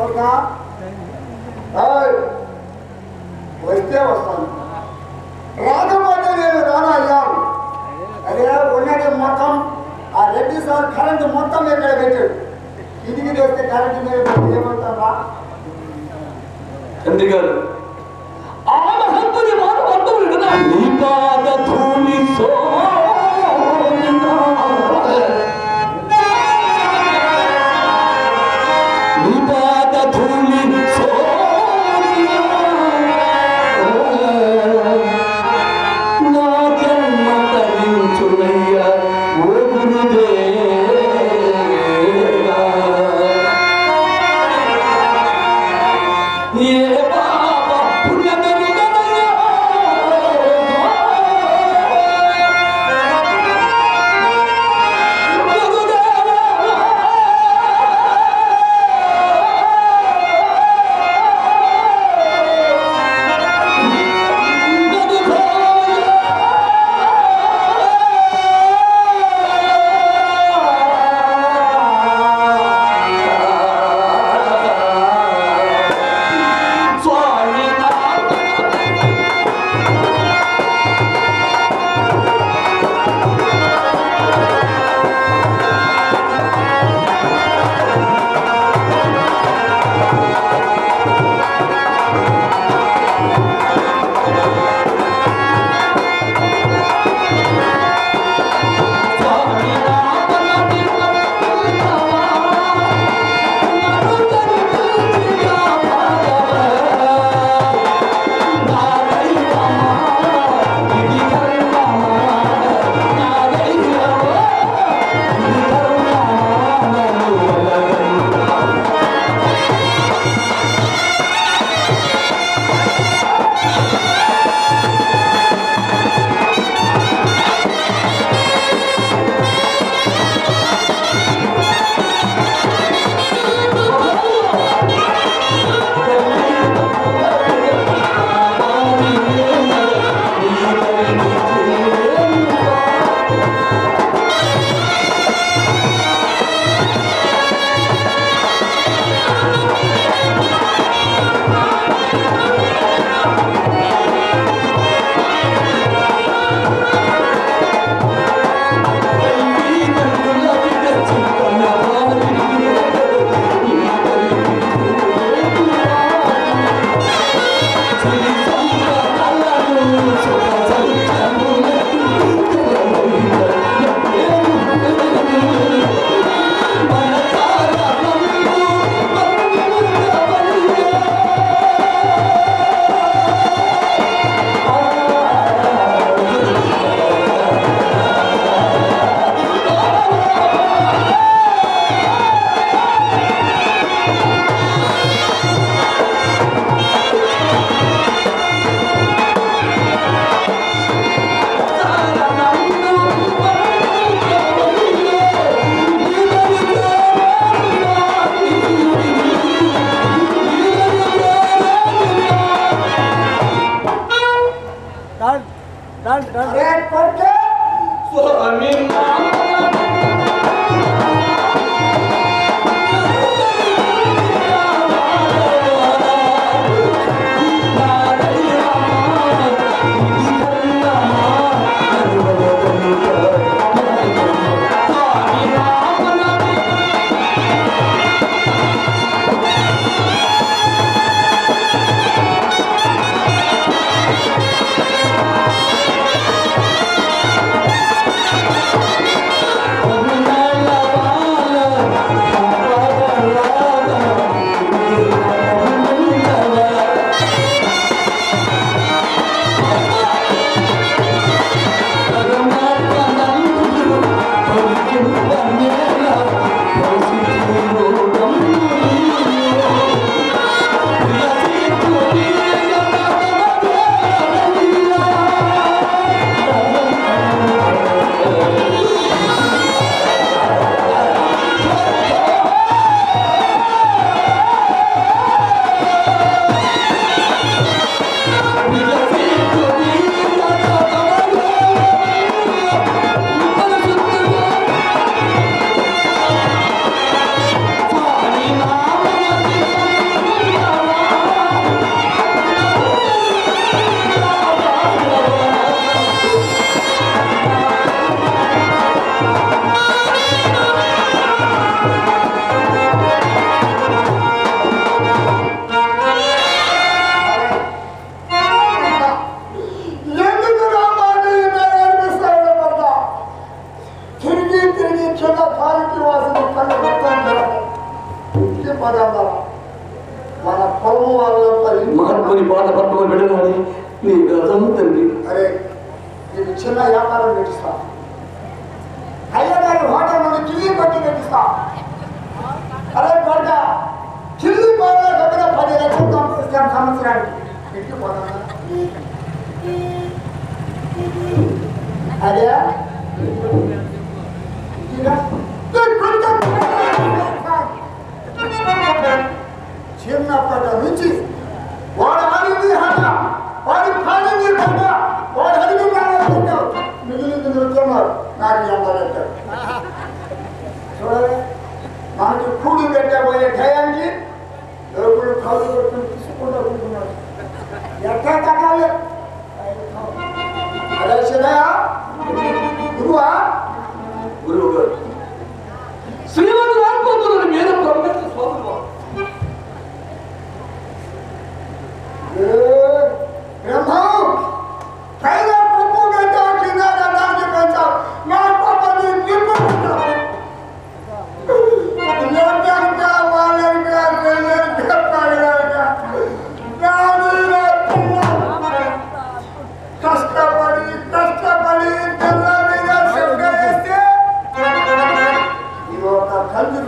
కొడుకా ఏయ్, వస్తే వస్తాను రాకపోతే నేను రాను అయ్యాను అదే ఉన్నది మొత్తం ఆ రెడ్డి సార్ కరెంటు మొత్తం ఇక్కడ పెట్టాడు కిందికి తెస్తే కరెంటు మీద పెట్టి ఏమవుతారా తండ్రి గారు ఆ మహత్తుని మాట బంధువులు నీ పాద ధూళి సోనినా. నీ పాద ధూళి సోనినా. నా జన్మ తరించునయ్యా ఓ గురుదేవా ఏ పాప పుణ్యమెరుగనయ్యా పదార్థాల మన పొలం వాళ్ళంతా ఇంట్లో మహాత్ముని బాధ పట్టుకొని వెళ్ళగానే నీ గతం తండ్రి అరే నీకు చిన్న వ్యాపారం పెట్టిస్తా అయ్యగారి హోటల్ నుండి కిల్లి కొట్టి పెట్టిస్తా అరే కొడుక కిల్లి పోవలో దగ్గర పది లక్షలు సంపాదిస్తాం సంవత్సరానికి ఇంటికి పోదామా? అదే ఇదిగా? ఈ కొడుక చిన్నప్పటి నుంచి వాడు ఆడింది హట వాడి పాడింది హట వాడు అడిగి పెట్టావు మిగిలింది నృత్యన్నారు నాకు ఎంత పెట్టారు చూడలే మనకి కూడి పెట్టబోయే టయానికి ఎవరు కాళ్ళు పెట్టుకుని తీసుకుంటూ కూర్చున్నారు ఎట్లా తగ్గాలి అదే శివయ్య గురువా గురువు గారు శ్రీమతి రాకపోతున్నారు మీద బ్రహ్మేంద్ర స్వామి వారు. బ్రహ్మం పైన పప్పు పెట్టావు కింద గడ్డానికి పెంచావు నా పప్పని నిప్పు పెట్టావు లోకంక వాళ్ళంక చెల్లెంక పగలంక నాది నా పిల్ల. కష్టపడి కష్టపడి తెల్లదిగా సంగరిస్తే ఇది ఒక కంది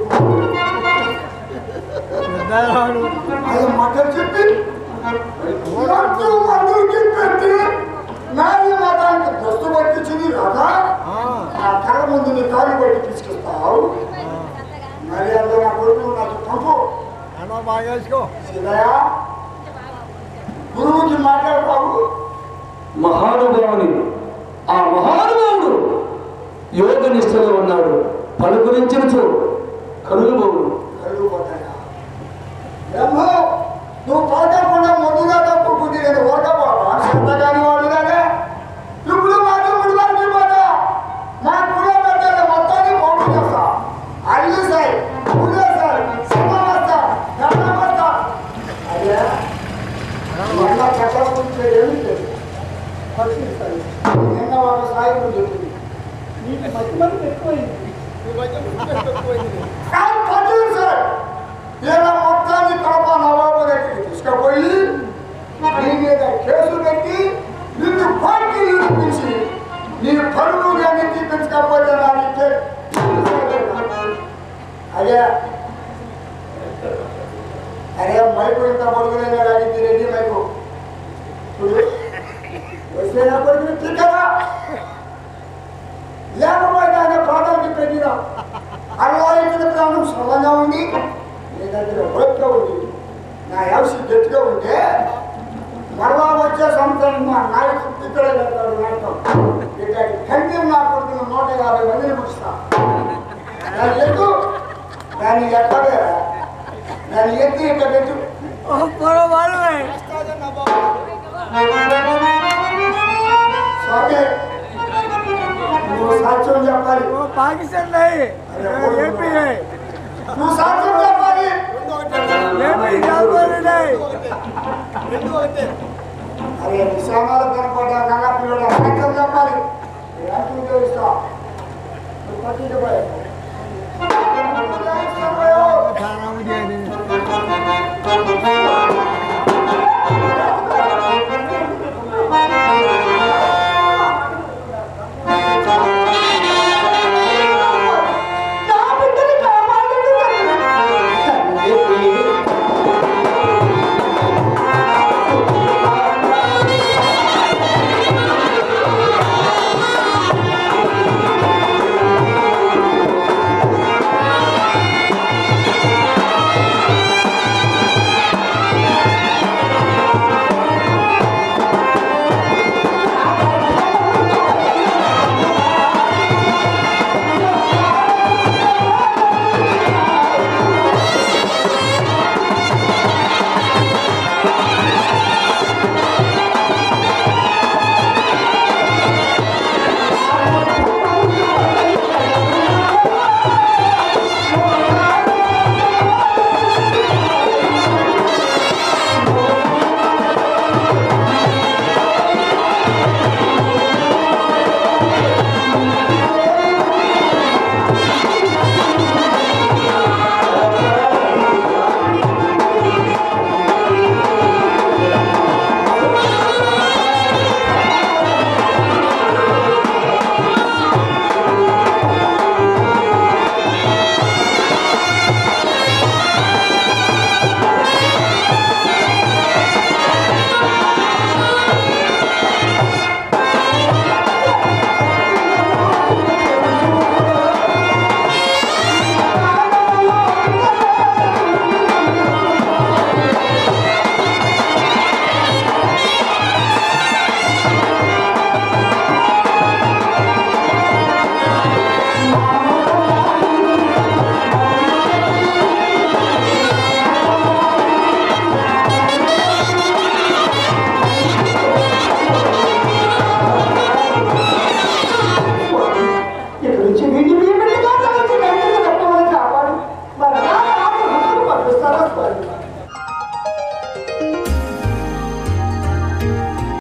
అది మాట చెప్పి మొత్తం అందరికీ పెట్టి నాది మతానికి దస్తు పట్టించింది రాదా ఆ కళ్ళ ముందు నీ కాలు పట్టి తీసుకొస్తావు మరి అందులో నా కొడుకు నాకు పంపు శివయ్య గురువుకి మాట్లాడతావు మహానుభావుని ఆ మహానుభావుడు యోగ నిష్ఠలో ఉన్నాడు పలుకురించు కలుగుబోడు కళ్ళు పోతాయా బ్రహ్మ నువ్వు పలకకుండా ముందుగా తప్పు బుద్ధి నేను ఓటపోవా సొంతగాని వాడు కదా ఇప్పుడు మాత్రం ఇప్పుడు వరకు పోతా మా కుల పెట్టాలి మొత్తాన్ని పోటీ చేస్తా అల్లు సార్ పూజ సార్ సమస్త ధర్మస్త అదే ఎంత చెప్పకుంటే ఏమి లేదు పరిశీలిస్తాను నిన్న ఒక సాయం చెప్పింది నీకు మధ్య మంది ఎక్కువైంది కాదు పట్టుడు సార్ ఇలా మొత్తాన్ని కడప నవాబు దగ్గరికి తీసుకుపోయి నీ మీద కేసు పెట్టి నిన్ను పార్టీ నిరూపించి నీ పరువు కానీ తీపించకపోతే నాకే అదే అరే మైకు ఇంత పొడుగునే లాగింది రెడ్డి మైకు చూడు వస్తేనా కొడుకుని తిక్కరా లేకపోతే ఆయన ప్రాణానికి పెట్టినా అలా ఇక్కడ ప్రాణం సరళంగా ఉంది నీ దగ్గర ఓపిక ఉంది నా యావసి గట్టిగా ఉంటే మరలా వచ్చే సంవత్సరం మా నాయకు ఇక్కడే పెడతాడు నాయకం ఇక్కడ కంటి నా కొడుకున్న నూట యాభై మందిని పుస్తా దాన్ని ఎత్తు దాన్ని ఎక్కడే దాన్ని ఎత్తి ఇక్కడ పెట్టు స్వామి నువ్వు సాక్ష్యం చెప్పాలి పాకిస్తాన్ नहीं एपी है నువ్వు సాక్ష్యం చెప్పాలి एपी जापान नहीं అరే విషయాలు కనపడ్డా నల్ల పిల్లడు సాక్ష్యం చెప్పాలి ఎంత ఉద్యోగిస్తా నువ్వు పట్టించుకోయి खाना में